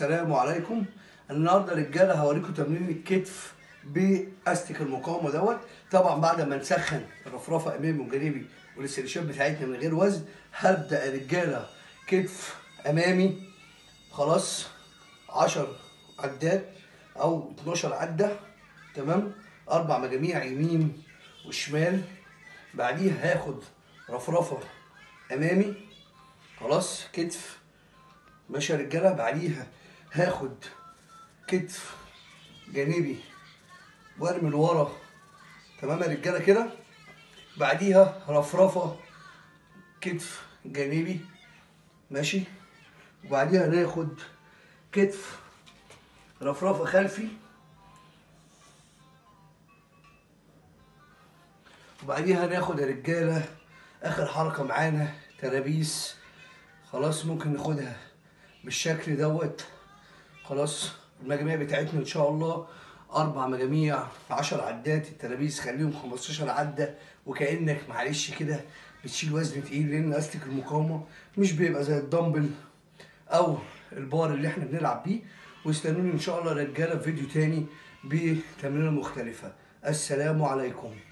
السلام عليكم النهارده رجاله هوريكم تمرين الكتف باستك المقاومه دوت طبعا بعد ما نسخن الرفرفه امامي وجانبي والاسترشاد بتاعتنا من غير وزن هبدا يا رجاله كتف امامي خلاص 10 عدات او 12 عده تمام اربع مجاميع يمين وشمال بعديها هاخد رفرفه امامي خلاص كتف ماشي يا رجاله بعديها هاخد كتف جانبي وارمي لورا تمام يا رجاله كده بعديها رفرفه كتف جانبي ماشي وبعديها ناخد كتف رفرفه خلفي وبعديها ناخد يا رجاله اخر حركه معانا ترابيس خلاص ممكن ناخدها بالشكل دوت خلاص المجاميع بتاعتنا ان شاء الله اربع مجاميع 10 عدات الترابيز خليهم 15 عده وكانك معلش كده بتشيل وزن تقيل لان استك المقاومه مش بيبقى زي الدمبل او البار اللي احنا بنلعب بيه واستنوني ان شاء الله يا رجاله في فيديو تاني بتمرينه مختلفه السلام عليكم